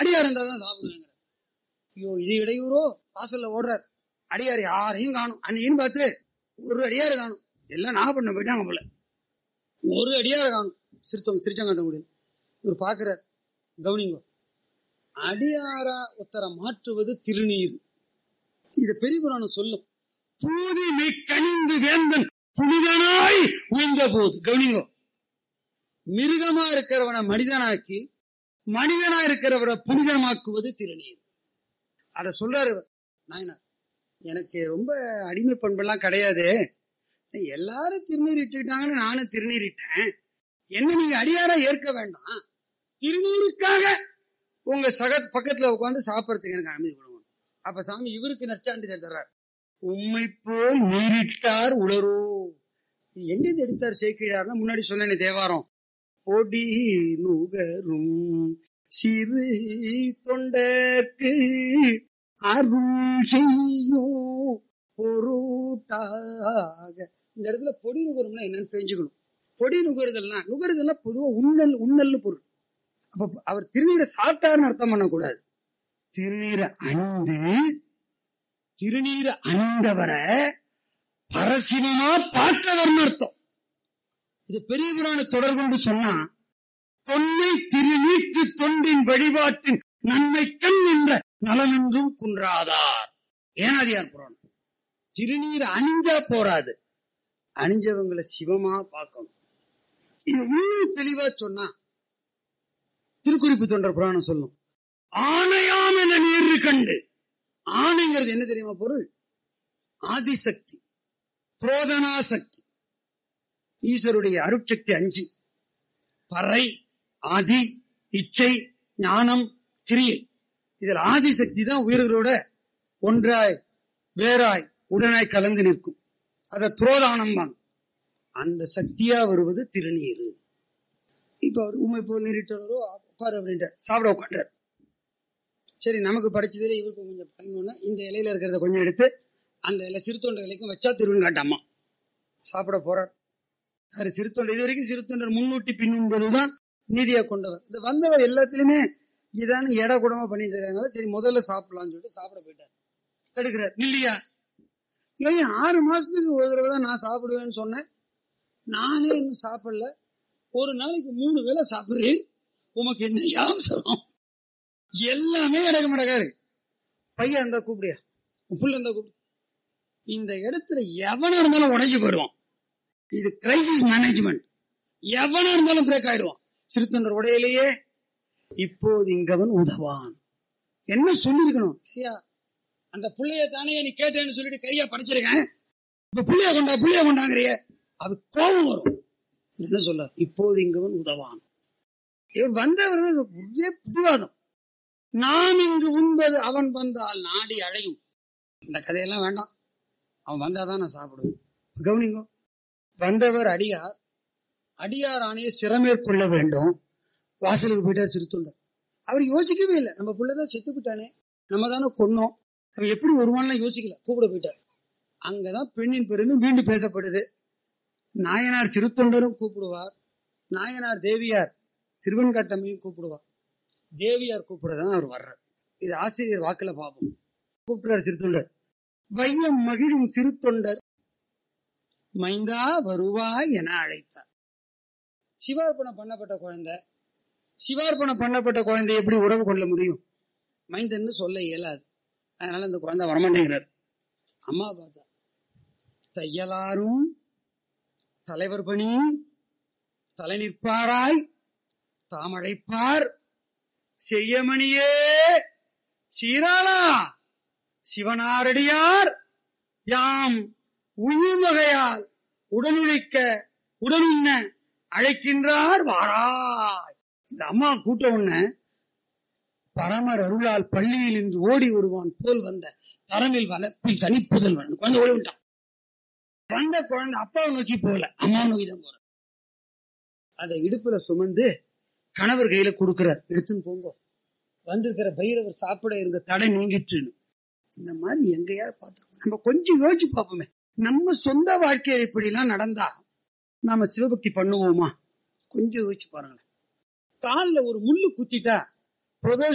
அடியார் இருந்தா தான் சாப்பிடுவேங்கிற ஐயோ இது இடையூறோ வாசல்ல ஓடுறார் அடியார் யாரையும் காணும் அன்னைக்குன்னு பார்த்து ஒரு அடியார் காணும் எல்லாம் நாகப்பட்டினம் போயிட்டாங்க போல ஒரு அடியார காணும் சிறுத்தவங்க திருச்செங்கோட்டைக்குடியில் இவர் பார்க்கிறார் கவனிங்கோ அடியாரா ஒருத்தரை மாற்றுவது திருநீர் இத பெரிய புராணம் சொல்லும் பூதிமை கனிந்து வேந்தன் புனிதனாய் உய்ந்த போது கவனிங்கோ மிருகமா இருக்கிறவனை மனிதனாக்கி மனிதனா இருக்கிறவரை புனிதமாக்குவது திருநீர் அத சொல்றாரு நாயனார் எனக்கு ரொம்ப அடிமை பண்பெல்லாம் கிடையாது எல்லாரும் திருநீர் இட்டுட்டாங்கன்னு நானும் திருநீர் இட்டேன் என்ன நீங்க அடியாரா ஏற்க வேண்டாம் திருநீருக்காக உங்க சக பக்கத்துல உட்காந்து சாப்பிடறதுக்கு எனக்கு அனுமதி கொடுங்க அப்ப சாமி இவருக்கு நற்சாண்டு தர்றார் உண்மை போல் நீரிட்டார் உளரோ இது எங்க இருந்து எடுத்தார் சேக்கிழார்னா முன்னாடி சொன்னேனே தேவாரம் பொடி நுகரும் சிறு தொண்டர்க்கு அருள் செய்யும் பொருட்டாக இந்த இடத்துல பொடி நுகரும்னா என்னன்னு தெரிஞ்சுக்கணும் பொடி நுகருதல்னா நுகருதல்னா பொதுவா உண்ணல் உண்ணல்னு பொருள் அப்ப அவர் திருநீரை சாப்பிட்டாருன்னு அர்த்தம் பண்ணக்கூடாது திருநீரை அணிந்து திருநீரை அணிந்தவரை பரசிவமா பார்த்தவர்னு அர்த்தம் இது பெரிய புராண தொடர் கொண்டு சொன்னா தொன்மை திருநீற்று தொண்டின் வழிபாட்டின் நன்மை கண் என்ற நலனென்றும் குன்றாதார் ஏனாதியார் புராணம் திருநீர் அணிஞ்சா போராது அணிஞ்சவங்களை சிவமா பார்க்கணும் இது இன்னும் தெளிவா சொன்னா திருக்குறிப்பு தொண்டர் புராணம் சொல்லும் ஆணையாம் என நீர் கண்டு ஆணைங்கிறது என்ன தெரியுமா பொருள் ஆதிசக்தி புரோதனா சக்தி ஈஸ்வருடைய அருட்சக்தி அஞ்சு பறை ஆதி இச்சை ஞானம் கிரியை இதில் ஆதிசக்தி தான் உயிர்களோட ஒன்றாய் வேறாய் உடனாய் கலந்து நிற்கும் அத துரோதானம் வாங்க அந்த சக்தியா வருவது திருநீர் இப்ப அவர் உண்மை போல் நீரிட்டவரோ உட்காரு அப்படின்ட்டார் சாப்பிட உட்காண்டார் சரி நமக்கு படிச்சதுல இவருக்கு கொஞ்சம் பழங்கணும்னா இந்த இலையில இருக்கிறத கொஞ்சம் எடுத்து அந்த இலை சிறுத்தொண்டர் இலைக்கும் வச்சா திருவன் காட்டாமா சாப்பிட போறார் யாரு சிறுத்தொண்டர் இது வரைக்கும் சிறுத்தொண்டர் முன்னூட்டி பின்னும்பதுதான் நீதியா கொண்டவர் இந்த வந்தவர் எல்லாத்திலுமே இதான எடை கூடமா பண்ணிட்டு இருக்காங்க சரி முதல்ல சாப்பிடலாம்னு சொல்லிட்டு சாப்பிட போயிட்டார் தடுக்கிறார் இல்லையா ஏன் ஆறு மாசத்துக்கு ஒரு தடவை தான் நான் சாப்பிடுவேன்னு சொன்னேன் நானே இன்னும் சாப்பிடல ஒரு நாளைக்கு மூணு வேளை சாப்பிடுறேன் உமக்கு என்ன யாவசரம் எல்லாமே அடக்க மாட்டேக்காரு பையன் இருந்தா கூப்பிடியா புள்ள இருந்தா கூப்பிடு இந்த இடத்துல எவனா இருந்தாலும் உடைஞ்சு போயிடுவான் இது கிரைசிஸ் மேனேஜ்மெண்ட் எவனா இருந்தாலும் பிரேக் ஆயிடுவான் சிறுத்தொண்டர் உடையிலேயே இப்போது இங்கவன் உதவான் என்ன சொல்லிருக்கணும் ஐயா அந்த புள்ளைய தானே நீ கேட்டேன்னு சொல்லிட்டு கையா படிச்சிருக்கேன் இப்ப புள்ளைய கொண்டா புள்ளைய கொண்டாங்கிறிய அது கோபம் வரும் என்ன சொல்ல இப்போது இங்கவன் உதவான் இவன் வந்தவர் ஒரே பிடிவாதம் நாம் இங்கு உண்பது அவன் வந்தால் நாடி அழையும் இந்த கதையெல்லாம் வேண்டாம் அவன் வந்தாதான் நான் சாப்பிடுவேன் கவனிங்க வந்தவர் அடியார் அடியார் ஆணையை சிறமேற்கொள்ள வேண்டும் வாசலுக்கு போயிட்டா சிறுத்துண்டார் அவர் யோசிக்கவே இல்லை நம்ம பிள்ளைதான் செத்து போயிட்டானே நம்ம தானே கொன்னோம் அவன் எப்படி வருவான்லாம் யோசிக்கல கூப்பிட போயிட்டார் அங்கதான் பெண்ணின் பெருமை மீண்டும் பேசப்படுது நாயனார் சிறுத்தொண்டரும் கூப்பிடுவார் நாயனார் தேவியார் திருவன்காட்டமையும் கூப்பிடுவார் தேவியார் கூப்பிடுறதான் அவர் வர்றார் இது ஆசிரியர் வாக்குல பாப்போம் கூப்பிடுறார் சிறுத்தொண்டர் வையம் மகிழும் சிறுத்தொண்டர் மைந்தா வருவாய் என அழைத்தார் சிவார்ப்பணம் பண்ணப்பட்ட குழந்தை சிவார்ப்பணம் பண்ணப்பட்ட குழந்தை எப்படி உறவு கொள்ள முடியும் மைந்தன்னு சொல்ல இயலாது அதனால இந்த குழந்தை வரமாட்டேங்கிறார் அம்மா பார்த்தா தையலாரும் தலைவர் பணி தலை நிற்பாராய் தாமழைப்பார் செய்யமணியே சீராளா சிவனாரடியார் யாம் உயிர் வகையால் உடனுழைக்க உடனுண்ண அழைக்கின்றார் வாராய் இந்த அம்மா கூட்ட உடனே பரமர் அருளால் பள்ளியில் இன்று ஓடி வருவான் போல் வந்த தரமில் வனப்பில் தனிப்புதல் வந்து குழந்தை ஓடி விட்டான் வந்த குழந்தை அப்பாவை நோக்கி போகல அம்மாவை நோக்கி தான் போற அதை இடுப்புல சுமந்து கணவர் கையில கொடுக்கிறார் எடுத்துன்னு போங்க வந்திருக்கிற பைரவர் சாப்பிட இருந்த தடை நீங்கிட்டுன்னு இந்த மாதிரி எங்கேயாவது பார்த்துருக்கோம் நம்ம கொஞ்சம் யோசிச்சு பார்ப்போமே நம்ம சொந்த வாழ்க்கையில இப்படி எல்லாம் நடந்தா நாம சிவபக்தி பண்ணுவோமா கொஞ்சம் யோசிச்சு பாருங்களேன் காலில் ஒரு முள்ளு குத்திட்டா பிரதோஷ